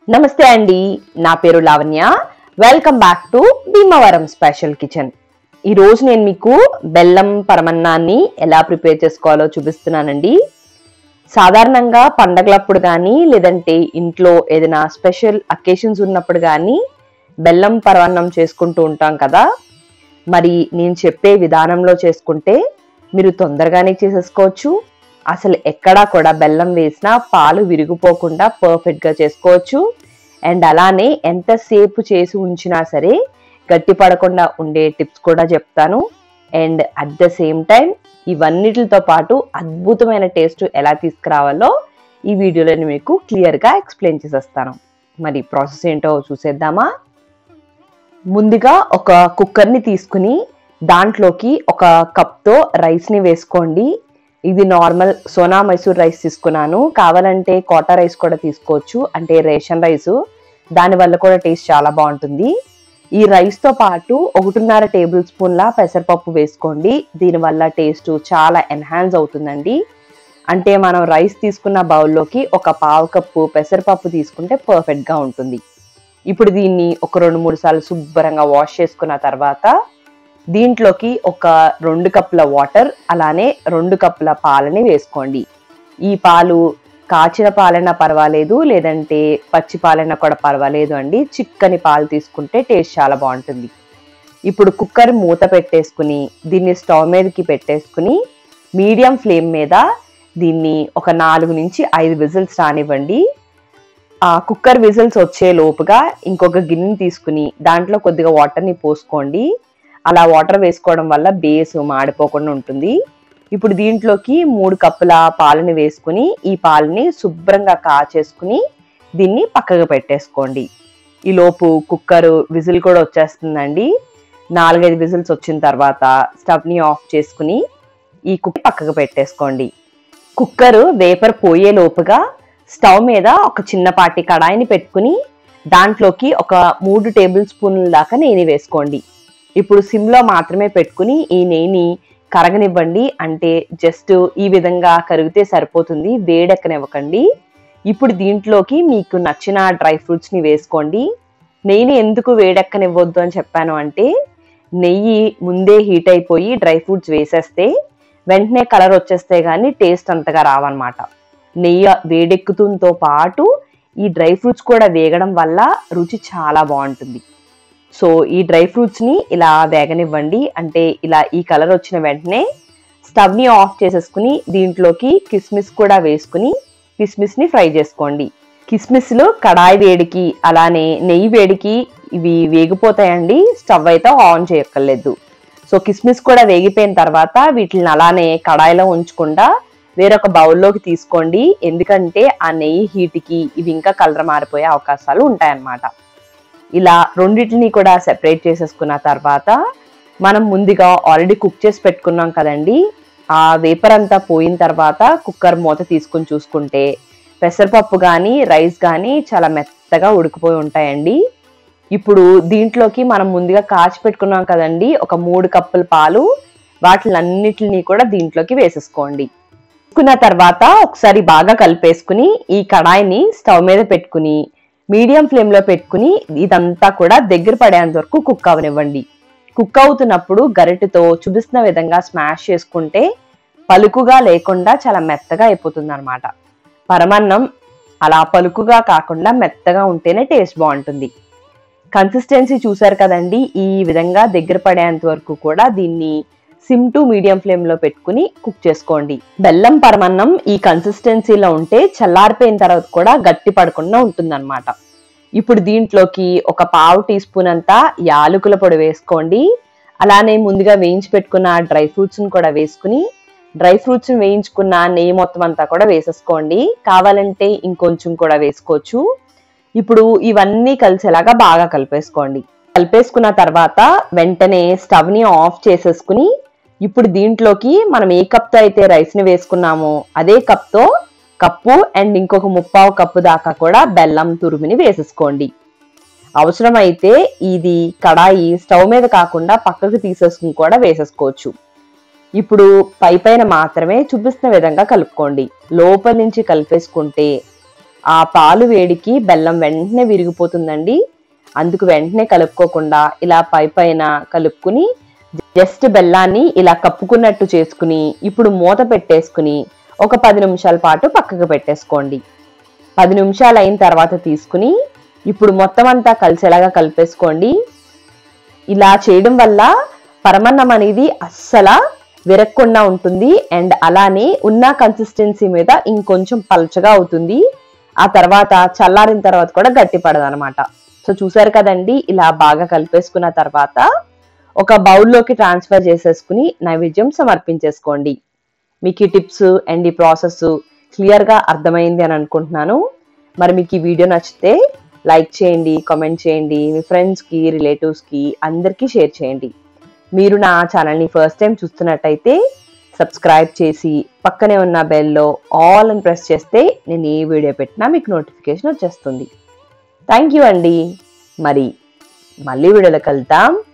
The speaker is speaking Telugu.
నమస్తే అండి నా పేరు Lavanya welcome back to Bhimavaram special kitchen ఈ రోజు నేను మీకు బెల్లం పరమన్నాన్ని ఎలా ప్రిపేర్ చేసుకోవాలో చూపిస్తున్నానండి సాధారణంగా పండగలప్పుడు కానీ లేదంటే ఇంట్లో ఏదైనా స్పెషల్ అకేషన్స్ ఉన్నప్పుడు కానీ బెల్లం పరమాన్నం చేసుకుంటూ ఉంటాం కదా మరి నేను చెప్పే విధానంలో చేసుకుంటే మీరు తొందరగానే చేసేసుకోవచ్చు అసలు ఎక్కడా కూడా బెల్లం వేసినా పాలు విరిగిపోకుండా పర్ఫెక్ట్గా చేసుకోవచ్చు అండ్ అలానే ఎంతసేపు చేసి ఉంచినా సరే గట్టి పడకుండా ఉండే టిప్స్ కూడా చెప్తాను and at the same time ఇవన్నిటితో పాటు అద్భుతమైన టేస్ట్ ఎలా తీసుకురావాలో ఈ వీడియోలో నేను మీకు క్లియర్గా ఎక్స్ప్లెయిన్ చేసేస్తాను మరి ప్రాసెస్ ఏంటో చూసేద్దామా ముందుగా ఒక కుక్కర్ని తీసుకుని దాంట్లోకి ఒక కప్తో రైస్ని వేసుకోండి ఇది నార్మల్ సోనా మైసూర్ రైస్ తీసుకున్నాను కావాలంటే కోటా రైస్ కూడా తీసుకోవచ్చు అంటే రేషన్ రైస్ దానివల్ల కూడా టేస్ట్ చాలా బాగుంటుంది ఈ రైస్తో పాటు ఒకటిన్నర టేబుల్ స్పూన్ల పెసరపప్పు వేసుకోండి దీనివల్ల టేస్ట్ చాలా ఎన్హాన్స్ అవుతుందండి అంటే మనం రైస్ తీసుకున్న బౌల్లోకి ఒక పావు కప్పు పెసరపప్పు తీసుకుంటే పర్ఫెక్ట్గా ఉంటుంది ఇప్పుడు దీన్ని ఒక రెండు మూడు సార్లు శుభ్రంగా వాష్ చేసుకున్న తర్వాత దీంట్లోకి ఒక రెండు కప్పుల వాటర్ అలానే రెండు కప్పుల పాలని వేసుకోండి ఈ పాలు కాచిన పాలైనా పర్వాలేదు లేదంటే పచ్చి పాలైనా కూడా పర్వాలేదు అండి చిక్కని పాలు తీసుకుంటే టేస్ట్ చాలా బాగుంటుంది ఇప్పుడు కుక్కర్ మూత పెట్టేసుకుని దీన్ని స్టవ్ మీదకి పెట్టేసుకుని మీడియం ఫ్లేమ్ మీద దీన్ని ఒక నాలుగు నుంచి ఐదు విజిల్స్ రానివ్వండి ఆ కుక్కర్ విజిల్స్ వచ్చే లోపుగా ఇంకొక గిన్నెని తీసుకుని దాంట్లో కొద్దిగా వాటర్ని పోసుకోండి అలా వాటర్ వేసుకోవడం వల్ల బేస్ మాడిపోకుండా ఉంటుంది ఇప్పుడు దీంట్లోకి మూడు కప్పుల పాలని వేసుకుని ఈ పాలని శుభ్రంగా కాచేసుకుని దీన్ని పక్కకు పెట్టేసుకోండి ఈ లోపు కుక్కర్ విజిల్ కూడా వచ్చేస్తుందండి నాలుగైదు విజిల్స్ వచ్చిన తర్వాత స్టవ్ని ఆఫ్ చేసుకుని ఈ కుక్ పక్కకు పెట్టేసుకోండి కుక్కర్ వేపర్ పోయే లోపుగా స్టవ్ మీద ఒక చిన్నపాటి కడాయిని పెట్టుకుని దాంట్లోకి ఒక మూడు టేబుల్ స్పూన్ల దాకా నెయ్యి వేసుకోండి ఇప్పుడు సిమ్లో మాత్రమే పెట్టుకుని ఈ నెయ్యిని కరగనివ్వండి అంటే జస్ట్ ఈ విధంగా కరిగితే సరిపోతుంది వేడెక్కనివ్వకండి ఇప్పుడు దీంట్లోకి మీకు నచ్చిన డ్రై ఫ్రూట్స్ని వేసుకోండి నెయ్యిని ఎందుకు వేడెక్కనివ్వద్దు అని చెప్పాను అంటే నెయ్యి ముందే హీట్ అయిపోయి డ్రై ఫ్రూట్స్ వేసేస్తే వెంటనే కలర్ వచ్చేస్తే కానీ టేస్ట్ అంతగా రావన్నమాట నెయ్యి వేడెక్కుతుంతో పాటు ఈ డ్రై ఫ్రూట్స్ కూడా వేగడం వల్ల రుచి చాలా బాగుంటుంది సో ఈ డ్రై ఫ్రూట్స్ని ఇలా వేగనివ్వండి అంటే ఇలా ఈ కలర్ వచ్చిన వెంటనే స్టవ్ని ఆఫ్ చేసేసుకుని దీంట్లోకి కిస్మిస్ కూడా వేసుకుని కిస్మిస్ని ఫ్రై చేసుకోండి కిస్మిస్లు కడాయి వేడికి అలానే నెయ్యి వేడికి ఇవి వేగిపోతాయండి స్టవ్ అయితే ఆన్ చేయక్కర్లేదు సో కిస్మిస్ కూడా వేగిపోయిన తర్వాత వీటిని అలానే కడాయిలో ఉంచకుండా వేరొక బౌల్లోకి తీసుకోండి ఎందుకంటే ఆ నెయ్యి హీట్కి ఇవి ఇంకా కలర్ మారిపోయే అవకాశాలు ఉంటాయన్నమాట ఇలా రెండింటిని కూడా సెపరేట్ చేసేసుకున్న తర్వాత మనం ముందుగా ఆల్రెడీ కుక్ చేసి పెట్టుకున్నాం కదండి ఆ వేపర్ అంతా పోయిన తర్వాత కుక్కర్ మూత తీసుకుని చూసుకుంటే పెసరపప్పు కానీ రైస్ కానీ చాలా మెత్తగా ఉడికిపోయి ఉంటాయండి ఇప్పుడు దీంట్లోకి మనం ముందుగా కాచి పెట్టుకున్నాం కదండి ఒక మూడు కప్పుల పాలు వాటిలన్నిటిని కూడా దీంట్లోకి వేసేసుకోండి వేసుకున్న తర్వాత ఒకసారి బాగా కలిపేసుకుని ఈ కడాయిని స్టవ్ మీద పెట్టుకుని మీడియం ఫ్లేమ్లో పెట్టుకుని ఇదంతా కూడా దగ్గర పడేంత వరకు కుక్ అవనివ్వండి కుక్ అవుతున్నప్పుడు గరిటెతో చూపిస్తున్న విధంగా స్మాష్ చేసుకుంటే పలుకుగా లేకుండా చాలా మెత్తగా అయిపోతుంది అనమాట పరమాన్నం అలా పలుకుగా కాకుండా మెత్తగా ఉంటేనే టేస్ట్ బాగుంటుంది కన్సిస్టెన్సీ చూసారు కదండి ఈ విధంగా దగ్గర పడేంత వరకు కూడా దీన్ని సిమ్ టు మీడియం ఫ్లేమ్ లో పెట్టుకుని కుక్ చేసుకోండి బెల్లం పరమన్నం ఈ కన్సిస్టెన్సీలో ఉంటే చల్లారిపోయిన తర్వాత కూడా గట్టి పడకుండా ఉంటుందన్నమాట ఇప్పుడు దీంట్లోకి ఒక పావు టీ స్పూన్ అంతా యాలకుల పొడి వేసుకోండి అలానే ముందుగా వేయించి పెట్టుకున్న డ్రై ఫ్రూట్స్ని కూడా వేసుకుని డ్రై ఫ్రూట్స్ని వేయించుకున్న నెయ్యి మొత్తం అంతా కూడా వేసేసుకోండి కావాలంటే ఇంకొంచెం కూడా వేసుకోవచ్చు ఇప్పుడు ఇవన్నీ కలిసేలాగా బాగా కలిపేసుకోండి కలిపేసుకున్న తర్వాత వెంటనే స్టవ్ని ఆఫ్ చేసేసుకుని ఇప్పుడు దీంట్లోకి మనం ఏ కప్తో అయితే రైస్ని వేసుకున్నామో అదే కప్తో కప్పు అండ్ ఇంకొక ముప్పావు కప్పు దాకా కూడా బెల్లం తురుముని వేసేసుకోండి అవసరమైతే ఇది కడాయి స్టవ్ మీద కాకుండా పక్కకు తీసేసుకుని కూడా వేసేసుకోవచ్చు ఇప్పుడు పై పైన మాత్రమే చూపిస్తున్న విధంగా కలుపుకోండి లోపల నుంచి కలిపేసుకుంటే ఆ పాలు వేడికి బెల్లం వెంటనే విరిగిపోతుందండి అందుకు వెంటనే కలుపుకోకుండా ఇలా పై పైన కలుపుకుని జస్ట్ బెల్లాన్ని ఇలా కప్పుకున్నట్టు చేసుకుని ఇప్పుడు మూత పెట్టేసుకుని ఒక పది నిమిషాల పాటు పక్కకు పెట్టేసుకోండి పది నిమిషాలు అయిన తర్వాత తీసుకుని ఇప్పుడు మొత్తం అంతా కలిసేలాగా కలిపేసుకోండి ఇలా చేయడం వల్ల పరమన్నం అనేది అస్సల విరక్కుండా ఉంటుంది అండ్ అలానే ఉన్న కన్సిస్టెన్సీ మీద ఇంకొంచెం పలచగా అవుతుంది ఆ తర్వాత చల్లారిన తర్వాత కూడా గట్టిపడదు అనమాట సో చూసారు కదండి ఇలా బాగా కలిపేసుకున్న తర్వాత ఒక బౌల్లోకి ట్రాన్స్ఫర్ చేసేసుకుని నైవేద్యం సమర్పించేసుకోండి మీకు ఈ టిప్స్ అండ్ ఈ ప్రాసెస్ క్లియర్గా అర్థమైంది అని అనుకుంటున్నాను మరి మీకు ఈ వీడియో నచ్చితే లైక్ చేయండి కామెంట్ చేయండి మీ ఫ్రెండ్స్కి రిలేటివ్స్కి అందరికీ షేర్ చేయండి మీరు నా ఛానల్ని ఫస్ట్ టైం చూస్తున్నట్టయితే సబ్స్క్రైబ్ చేసి పక్కనే ఉన్న బెల్లో ఆల్ అని ప్రెస్ చేస్తే నేను ఏ వీడియో పెట్టినా మీకు నోటిఫికేషన్ వచ్చేస్తుంది థ్యాంక్ యూ అండి మరి మళ్ళీ వీడియోలోకి వెళ్తాం